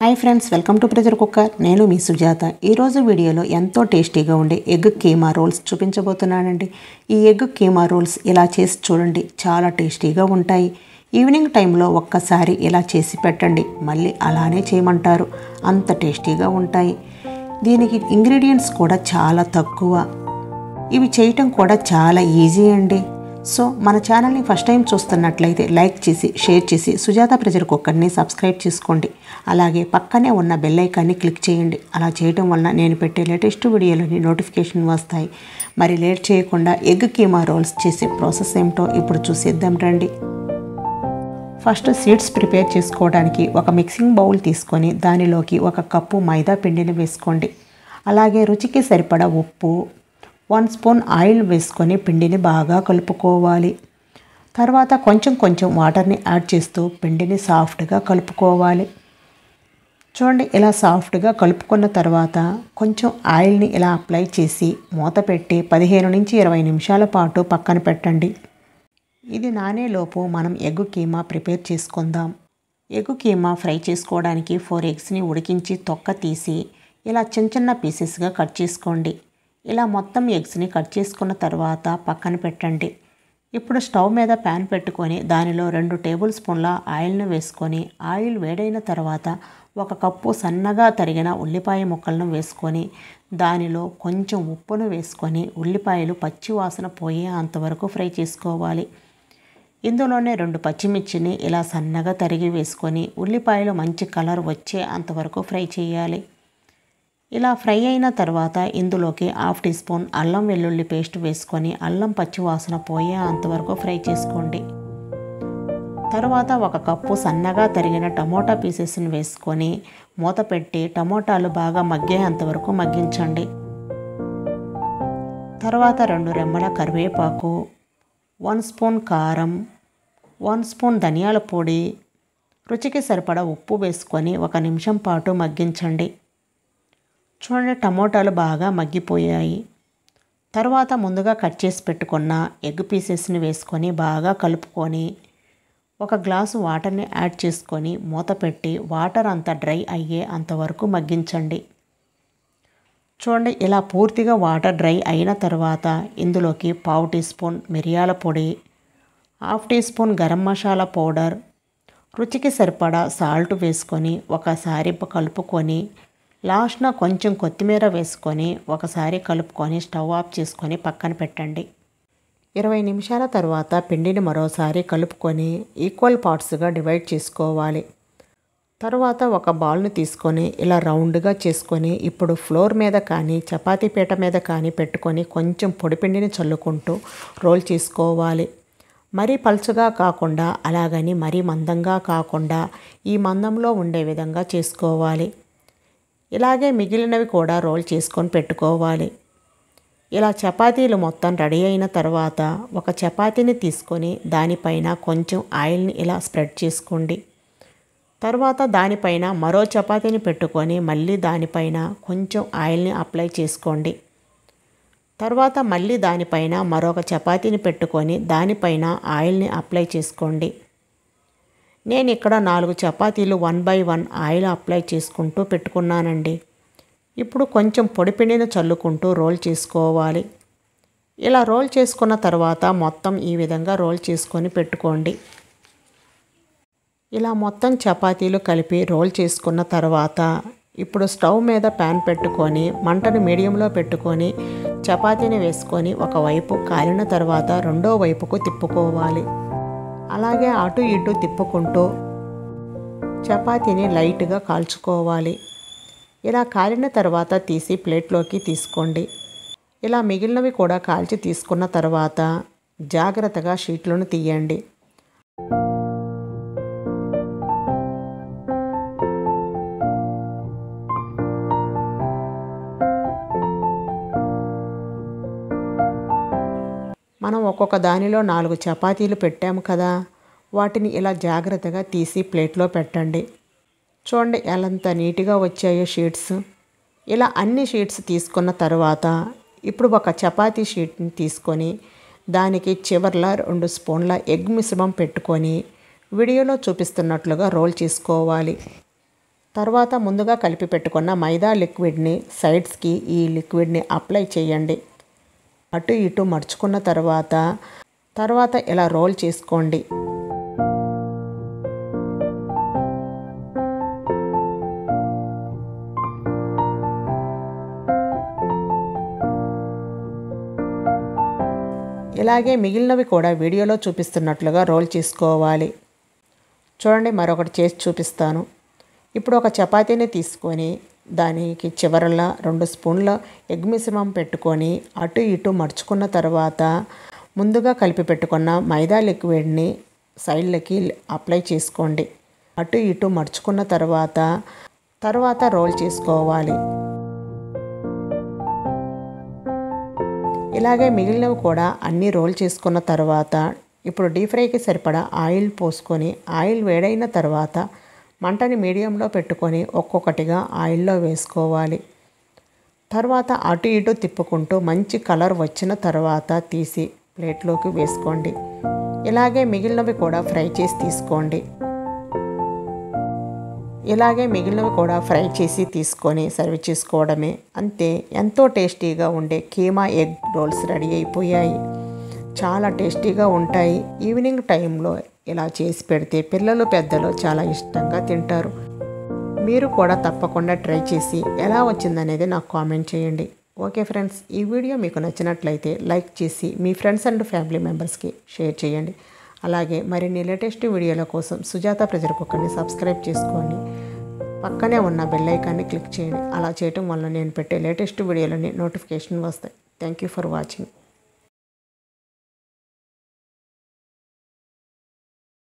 hi friends welcome to pressure cooker నేను మీ సుజాత ఈరోజు వీడియోలో ఎంతో టేస్టీగా ఉండే ఎగ్ కీమా రోల్స్ చూపించబోతున్నానండి ఈ ఎగ్ కీమా రోల్స్ ఇలా చేసి చూడండి చాలా టేస్టీగా ఉంటాయి ఈవినింగ్ టైంలో ఒక్కసారి ఇలా చేసి పెట్టండి మళ్ళీ అలానే చేయమంటారు అంత టేస్టీగా ఉంటాయి దీనికి ఇంగ్రీడియంట్స్ కూడా చాలా తక్కువ ఇవి చేయటం కూడా చాలా ఈజీ అండి సో మన ఛానల్ని ఫస్ట్ టైం చూస్తున్నట్లయితే లైక్ చేసి షేర్ చేసి సుజాత ప్రెజర్ కుక్కర్ని సబ్స్క్రైబ్ చేసుకోండి అలాగే పక్కనే ఉన్న బెల్ ఐకాన్ని క్లిక్ చేయండి అలా చేయటం వలన నేను పెట్టే లేటెస్ట్ వీడియోలని నోటిఫికేషన్ వస్తాయి మరి లేట్ చేయకుండా ఎగ్ కీమా రోల్స్ చేసే ప్రాసెస్ ఏమిటో ఇప్పుడు చూసేద్దాం రండి ఫస్ట్ సీడ్స్ ప్రిపేర్ చేసుకోవడానికి ఒక మిక్సింగ్ బౌల్ తీసుకొని దానిలోకి ఒక కప్పు మైదా పిండిని వేసుకోండి అలాగే రుచికి సరిపడా ఉప్పు వన్ స్పూన్ ఆయిల్ వేసుకొని పిండిని బాగా కలుపుకోవాలి తర్వాత కొంచెం కొంచెం వాటర్ని యాడ్ చేస్తూ పిండిని సాఫ్ట్గా కలుపుకోవాలి చూడండి ఇలా సాఫ్ట్గా కలుపుకున్న తర్వాత కొంచెం ఆయిల్ని ఇలా అప్లై చేసి మూత పెట్టి పదిహేను నుంచి ఇరవై నిమిషాల పాటు పక్కన పెట్టండి ఇది నానేలోపు మనం ఎగ్ కీమా ప్రిపేర్ చేసుకుందాం ఎగ్ కీమా ఫ్రై చేసుకోవడానికి ఫోర్ ఎగ్స్ని ఉడికించి తొక్క తీసి ఇలా చిన్న చిన్న పీసెస్గా కట్ చేసుకోండి ఇలా మొత్తం ఎగ్స్ని కట్ చేసుకున్న తర్వాత పక్కన పెట్టండి ఇప్పుడు స్టవ్ మీద ప్యాన్ పెట్టుకొని దానిలో రెండు టేబుల్ స్పూన్ల ఆయిల్ను వేసుకొని ఆయిల్ వేడైన తర్వాత ఒక కప్పు సన్నగా తరిగిన ఉల్లిపాయ ముక్కలను వేసుకొని దానిలో కొంచెం ఉప్పును వేసుకొని ఉల్లిపాయలు పచ్చి వాసన పోయే అంతవరకు ఫ్రై చేసుకోవాలి ఇందులోనే రెండు పచ్చిమిర్చిని ఇలా సన్నగా తరిగి వేసుకొని ఉల్లిపాయలు మంచి కలర్ వచ్చే అంతవరకు ఫ్రై చేయాలి ఇలా ఫ్రై అయిన తర్వాత ఇందులోకి హాఫ్ టీ స్పూన్ అల్లం వెల్లుల్లి పేస్ట్ వేసుకొని అల్లం పచ్చి వాసన పోయే అంతవరకు ఫ్రై చేసుకోండి తర్వాత ఒక కప్పు సన్నగా తరిగిన టమోటా పీసెస్ని వేసుకొని మూత పెట్టి టమోటాలు బాగా మగ్గే అంతవరకు మగ్గించండి తర్వాత రెండు రెమ్మల కరివేపాకు వన్ స్పూన్ కారం వన్ స్పూన్ ధనియాల పొడి రుచికి సరిపడా ఉప్పు వేసుకొని ఒక నిమిషం పాటు మగ్గించండి చూడండి టమోటాలు బాగా మగ్గిపోయాయి తర్వాత ముందుగా కట్ చేసి పెట్టుకున్న ఎగ్ పీసెస్ని వేసుకొని బాగా కలుపుకొని ఒక గ్లాసు వాటర్ని యాడ్ చేసుకొని మూత పెట్టి వాటర్ అంతా డ్రై అయ్యే అంతవరకు మగ్గించండి చూడండి ఇలా పూర్తిగా వాటర్ డ్రై అయిన తర్వాత ఇందులోకి పావు టీ స్పూన్ మిరియాల పొడి half teaspoon garam masala powder రుచికి సరిపడా సాల్ట్ వేసుకొని ఒకసారి కలుపుకొని లాస్ట్న కొంచెం కొత్తిమీర వేసుకొని ఒకసారి కలుపుకొని స్టవ్ ఆఫ్ చేసుకొని పక్కన పెట్టండి ఇరవై నిమిషాల తర్వాత పిండిని మరోసారి కలుపుకొని ఈక్వల్ పార్ట్స్గా డివైడ్ చేసుకోవాలి తర్వాత ఒక బాల్ని తీసుకొని ఇలా రౌండ్గా చేసుకొని ఇప్పుడు ఫ్లోర్ మీద కానీ చపాతీ పీట మీద కానీ పెట్టుకొని కొంచెం పొడిపిండిని చల్లుకుంటూ రోల్ చేసుకోవాలి మరీ పలుచగా కాకుండా అలాగని మరీ మందంగా కాకుండా ఈ మందంలో ఉండే విధంగా చేసుకోవాలి ఇలాగే మిగిలినవి కూడా రోల్ చేసుకొని పెట్టుకోవాలి ఇలా చపాతీలు మొత్తం రెడీ అయిన తర్వాత ఒక చపాతీని తీసుకొని దానిపైన కొంచెం ఆయిల్ని ఇలా స్ప్రెడ్ చేసుకోండి తర్వాత దానిపైన మరో చపాతీని పెట్టుకొని మళ్ళీ దానిపైన కొంచెం ఆయిల్ని అప్లై చేసుకోండి తర్వాత మళ్ళీ దానిపైన మరొక చపాతీని పెట్టుకొని దానిపైన ఆయిల్ని అప్లై చేసుకోండి నేను ఇక్కడ నాలుగు చపాతీలు one by one oil apply చేసుకుంటూ పెట్టుకున్నానండి ఇప్పుడు కొంచెం పొడిపిండిని చల్లుకుంటూ రోల్ చేసుకోవాలి ఇలా రోల్ చేసుకున్న తర్వాత మొత్తం ఈ విధంగా రోల్ చేసుకొని పెట్టుకోండి ఇలా మొత్తం చపాతీలు కలిపి రోల్ చేసుకున్న తర్వాత ఇప్పుడు స్టవ్ మీద ప్యాన్ పెట్టుకొని మంటను మీడియంలో పెట్టుకొని చపాతీని వేసుకొని ఒకవైపు కాలిన తర్వాత రెండో వైపుకు తిప్పుకోవాలి అలాగే అటు ఇటు తిప్పుకుంటూ చపాతీని లైట్గా కాల్చుకోవాలి ఇలా కాలిన తర్వాత తీసి ప్లేట్లోకి తీసుకోండి ఇలా మిగిలినవి కూడా కాల్చి తీసుకున్న తర్వాత జాగ్రత్తగా షీట్లను తీయండి మనం ఒక్కొక్క దానిలో నాలుగు చపాతీలు పెట్టాము కదా వాటిని ఇలా జాగ్రత్తగా తీసి ప్లేట్లో పెట్టండి చూడండి ఎలాంత నీట్గా వచ్చాయో షీట్స్ ఇలా అన్ని షీట్స్ తీసుకున్న తర్వాత ఇప్పుడు ఒక చపాతీ షీట్ని తీసుకొని దానికి చివర్ల రెండు స్పూన్ల ఎగ్ మిశ్రమం పెట్టుకొని వీడియోలో చూపిస్తున్నట్లుగా రోల్ చేసుకోవాలి తర్వాత ముందుగా కలిపి పెట్టుకున్న మైదా లిక్విడ్ని సైడ్స్కి ఈ లిక్విడ్ని అప్లై చేయండి అటు ఇటు మడుచుకున్న తర్వాత తర్వాత ఇలా రోల్ చేసుకోండి ఇలాగే మిగిలినవి కూడా వీడియోలో చూపిస్తున్నట్లుగా రోల్ చేసుకోవాలి చూడండి మరొకటి చేసి చూపిస్తాను ఇప్పుడు ఒక చపాతీని తీసుకొని దానికి చివరలా రెండు స్పూన్ల ఎగ్ మిశ్రమం పెట్టుకొని అటు ఇటు మడుచుకున్న తర్వాత ముందుగా కలిపి పెట్టుకున్న మైదా లిక్విడ్ని సైడ్లకి అప్లై చేసుకోండి అటు ఇటు మడుచుకున్న తర్వాత తర్వాత రోల్ చేసుకోవాలి ఇలాగే మిగిలినవి కూడా అన్నీ రోల్ చేసుకున్న తర్వాత ఇప్పుడు డీప్ ఫ్రైకి సరిపడా ఆయిల్ పోసుకొని ఆయిల్ వేడైన తర్వాత మంటని మీడియంలో పెట్టుకొని ఒక్కొక్కటిగా ఆయిల్లో వేసుకోవాలి తర్వాత అటు ఇటు తిప్పుకుంటూ మంచి కలర్ వచ్చిన తర్వాత తీసి ప్లేట్లోకి వేసుకోండి ఇలాగే మిగిలినవి కూడా ఫ్రై చేసి తీసుకోండి ఇలాగే మిగిలినవి కూడా ఫ్రై చేసి తీసుకొని సర్వ్ చేసుకోవడమే అంతే ఎంతో టేస్టీగా ఉండే కీమా ఎగ్ రోల్స్ రెడీ అయిపోయాయి చాలా టేస్టీగా ఉంటాయి ఈవినింగ్ టైంలో ఇలా చేసి పెడితే పిల్లలు పెద్దలు చాలా ఇష్టంగా తింటారు మీరు కూడా తప్పకుండా ట్రై చేసి ఎలా వచ్చిందనేది నాకు కామెంట్ చేయండి ఓకే ఫ్రెండ్స్ ఈ వీడియో మీకు నచ్చినట్లయితే లైక్ చేసి మీ ఫ్రెండ్స్ అండ్ ఫ్యామిలీ మెంబర్స్కి షేర్ చేయండి అలాగే మరిన్ని లేటెస్ట్ వీడియోల కోసం సుజాత ప్రజర్ కుక్కర్ని సబ్స్క్రైబ్ చేసుకోండి పక్కనే ఉన్న బెల్ ఐకాన్ని క్లిక్ చేయండి అలా చేయటం వల్ల నేను పెట్టే లేటెస్ట్ వీడియోలని నోటిఫికేషన్ వస్తాయి థ్యాంక్ యూ ఫర్ వాచింగ్